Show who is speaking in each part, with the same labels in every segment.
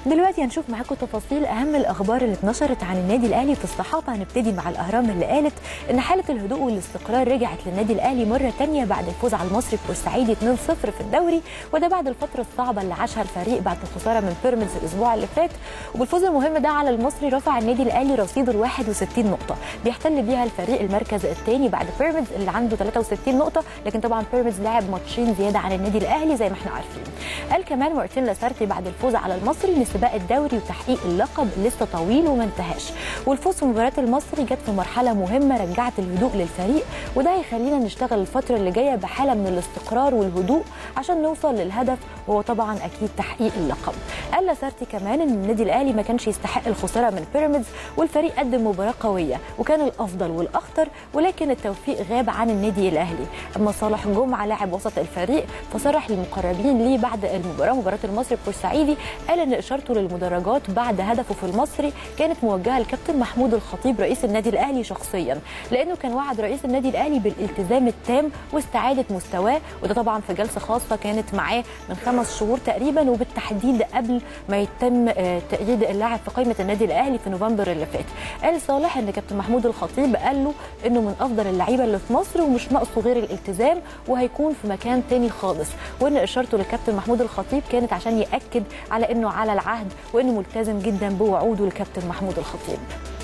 Speaker 1: دلوقتي هنشوف معاكم تفاصيل اهم الاخبار اللي اتنشرت عن النادي الاهلي في الصحافه هنبتدي مع الاهرام اللي قالت ان حاله الهدوء والاستقرار رجعت للنادي الاهلي مره ثانيه بعد الفوز على المصري بورسعيدي 2-0 في الدوري وده بعد الفتره الصعبه اللي عاشها الفريق بعد الخساره من بيراميدز الاسبوع اللي فات وبالفوز المهم ده على المصري رفع النادي الاهلي رصيده ل 61 نقطه بيحتل بيها الفريق المركز الثاني بعد بيراميدز اللي عنده 63 نقطه لكن طبعا بيراميدز لعب ماتشين زياده عن النادي الاهلي زي ما احنا عارفين قال كمان مارتين لاسارتي بعد الفوز على المصري ان سباق الدوري وتحقيق اللقب لسه طويل وما انتهاش والفوز في مباراه المصري جت في مرحله مهمه رجعت الهدوء للفريق وده هيخلينا نشتغل الفتره اللي جايه بحاله من الاستقرار والهدوء عشان نوصل للهدف وهو طبعا اكيد تحقيق اللقب قال لاسارتي كمان ان النادي الاهلي ما كانش يستحق الخساره من بيراميدز والفريق قدم مباراه قويه وكان الافضل والاخطر ولكن التوفيق غاب عن النادي الاهلي اما صالح جمعه لاعب وسط الفريق فصرح للمقربين ليه بعد المباراه مباراه المصري بورسعيدي قال ان اشارته للمدرجات بعد هدفه في المصري كانت موجهه لكابتن محمود الخطيب رئيس النادي الاهلي شخصيا لانه كان وعد رئيس النادي الاهلي بالالتزام التام واستعاده مستواه وده طبعا في جلسه خاصه كانت معاه من خمس شهور تقريبا وبالتحديد قبل ما يتم تأييد اللاعب في قائمه النادي الاهلي في نوفمبر اللي فات قال صالح ان كابتن محمود الخطيب قال له انه من افضل اللعيبه اللي في مصر ومش ناقصه غير الالتزام وهيكون في مكان تاني خالص وان اشارته للكابتن محمود الخطيب كانت عشان ياكد على انه على العهد وانه ملتزم جدا بوعوده للكابتن محمود الخطيب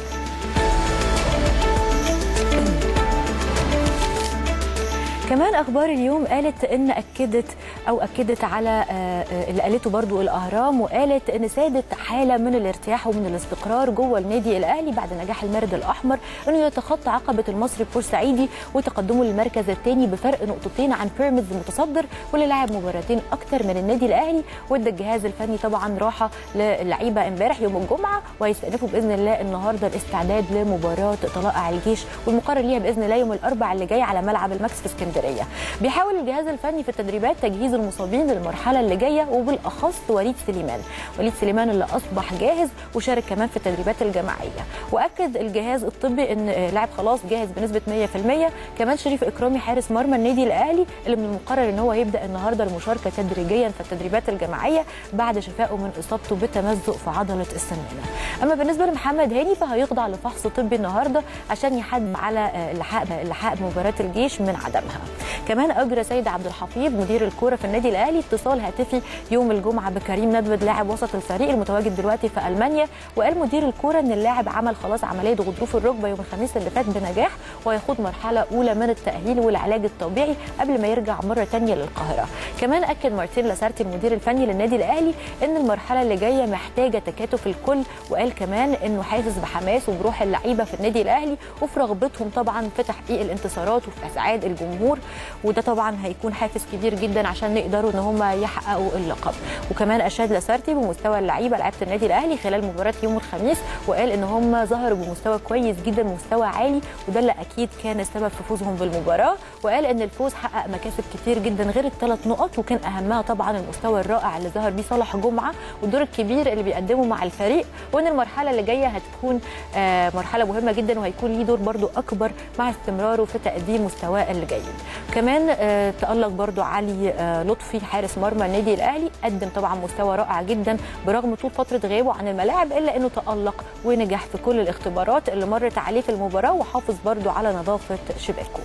Speaker 1: كمان اخبار اليوم قالت ان اكدت او اكدت على اللي قالته برضو الاهرام وقالت ان سادت حاله من الارتياح ومن الاستقرار جوه النادي الاهلي بعد نجاح المارد الاحمر انه يتخطى عقبه المصري البورسعيدي وتقدمه للمركز الثاني بفرق نقطتين عن بيراميدز المتصدر واللي لعب مباراتين اكتر من النادي الاهلي وادى الجهاز الفني طبعا راحه للعيبه امبارح يوم الجمعه وهيستأنفوا باذن الله النهارده الاستعداد لمباراه طلائع الجيش والمقرر ليها باذن الله يوم الاربعاء اللي جاي على ملعب الماكس في اسكندريه اسكندريه بيحاول الجهاز الفني في التدريبات تجهيز المصابين للمرحله اللي جايه وبالاخص وليد سليمان وليد سليمان اللي اصبح جاهز وشارك كمان في التدريبات الجماعيه واكد الجهاز الطبي ان لاعب خلاص جاهز بنسبه 100% كمان شريف اكرامي حارس مرمى النادي الاهلي اللي من المقرر ان هو يبدا النهارده المشاركه تدريجيا في التدريبات الجماعيه بعد شفائه من اصابته بتمزق في عضله السمانه اما بالنسبه لمحمد هاني فهيخضع لفحص طبي النهارده عشان يحدد على الحاق مباراه الجيش من عدمها كمان اجرى سيد عبد الحفيظ مدير الكوره في النادي الاهلي اتصال هاتفي يوم الجمعه بكريم ندبد لاعب وسط الفريق المتواجد دلوقتي في المانيا وقال مدير الكوره ان اللاعب عمل خلاص عمليه غضروف الركبه يوم الخميس اللي فات بنجاح وهيخوض مرحله اولى من التاهيل والعلاج الطبيعي قبل ما يرجع مره ثانيه للقاهره كمان اكد مارتين لاسارتي المدير الفني للنادي الاهلي ان المرحله اللي جايه محتاجه تكاتف الكل وقال كمان انه حاسس بحماس وبروح اللعيبه في النادي الاهلي وفي رغبتهم طبعا في تحقيق الانتصارات وفي اسعاد الجمهور وده طبعا هيكون حافز كبير جدا عشان نقدروا ان هم يحققوا اللقب وكمان اشاد لاسارتي بمستوى اللعيبه لعيبه النادي الاهلي خلال مباراه يوم الخميس وقال ان هم ظهروا بمستوى كويس جدا مستوى عالي وده اللي اكيد كان السبب في فوزهم بالمباراه وقال ان الفوز حقق مكاسب كتير جدا غير الثلاث نقط وكان اهمها طبعا المستوى الرائع اللي ظهر بيه صالح جمعه والدور الكبير اللي بيقدمه مع الفريق وان المرحله اللي جايه هتكون مرحله مهمه جدا وهيكون ليه دور برده اكبر مع استمراره في تقديم مستواه الجيد كمان تألق برضو علي لطفي حارس مرمى النادي الاهلي قدم طبعا مستوى رائع جدا برغم طول فتره غيابه عن الملاعب الا انه تألق ونجح في كل الاختبارات اللي مرت عليه في المباراه وحافظ برضو على نظافه شباكه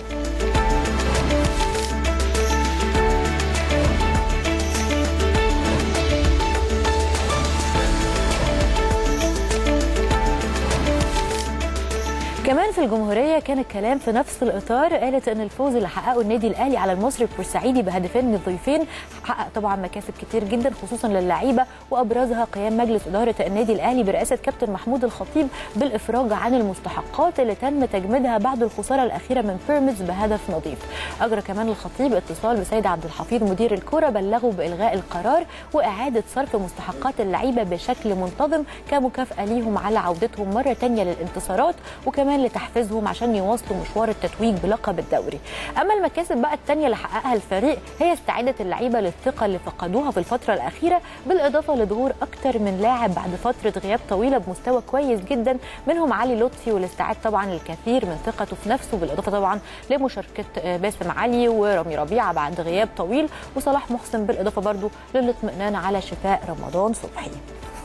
Speaker 1: كمان في الجمهوريه كان الكلام في نفس الاطار قالت ان الفوز اللي حققه النادي الاهلي على المصري البورسعيدي بهدفين نظيفين حقق طبعا مكاسب كتير جدا خصوصا للعيبه وابرزها قيام مجلس اداره النادي الاهلي برئاسه كابتن محمود الخطيب بالافراج عن المستحقات اللي تم تجميدها بعد الخساره الاخيره من بيراميدز بهدف نظيف اجرى كمان الخطيب اتصال بسيد عبد الحفيظ مدير الكره بلغه بالغاء القرار واعاده صرف مستحقات اللعيبه بشكل منتظم كمكافاه ليهم على عودتهم مره ثانيه للانتصارات وكمان لتحفيزهم عشان يواصلوا مشوار التتويج بلقب الدوري اما المكاسب بقى الثانيه اللي حققها الفريق هي استعاده اللعيبه للثقه اللي فقدوها في الفتره الاخيره بالاضافه لظهور اكتر من لاعب بعد فتره غياب طويله بمستوى كويس جدا منهم علي لطفي والاستعاد طبعا الكثير من ثقته في نفسه بالاضافه طبعا لمشاركه باسم علي ورامي ربيعه بعد غياب طويل وصلاح محسن بالاضافه برضو للاطمئنان على شفاء رمضان صبحي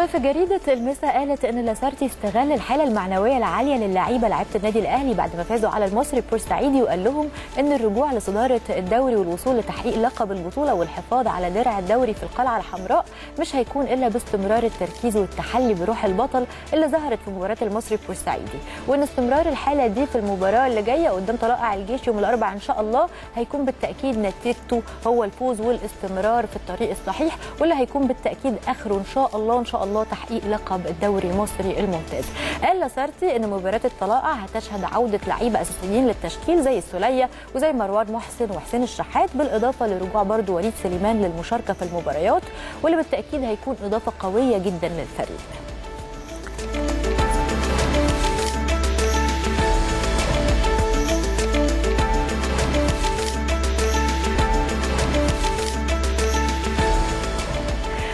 Speaker 1: في جريدة المسا قالت إن لاسارتي استغل الحالة المعنوية العالية للاعيبة لعيبة النادي الأهلي بعد ما فازوا على المصري بورسعيدي وقال لهم إن الرجوع لصدارة الدوري والوصول لتحقيق لقب البطولة والحفاظ على درع الدوري في القلعة الحمراء مش هيكون إلا باستمرار التركيز والتحلي بروح البطل اللي ظهرت في مباراة المصري بورسعيدي وإن استمرار الحالة دي في المباراة اللي جاية قدام طلائع الجيش يوم الأربعاء إن شاء الله هيكون بالتأكيد نتيجته هو الفوز والاستمرار في الطريق الصحيح واللي هيكون بالتأكيد آخره إن شاء الله إن شاء الله تحقيق لقب الدوري المصري الممتاز قال لاسارتي ان مباراه الطلائع هتشهد عوده لعيبه اساسيين للتشكيل زي السوليه وزي مروان محسن وحسين الشحات بالاضافه لرجوع برضو وليد سليمان للمشاركه في المباريات واللي بالتاكيد هيكون اضافه قويه جدا للفريق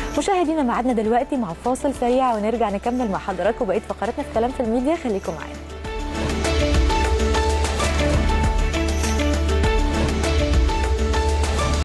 Speaker 1: مشاهدينا معادنا دلوقتي مع فاصل سريع ونرجع نكمل مع حضراتكم بقيه فقراتنا في كلام في الميديا خليكم معانا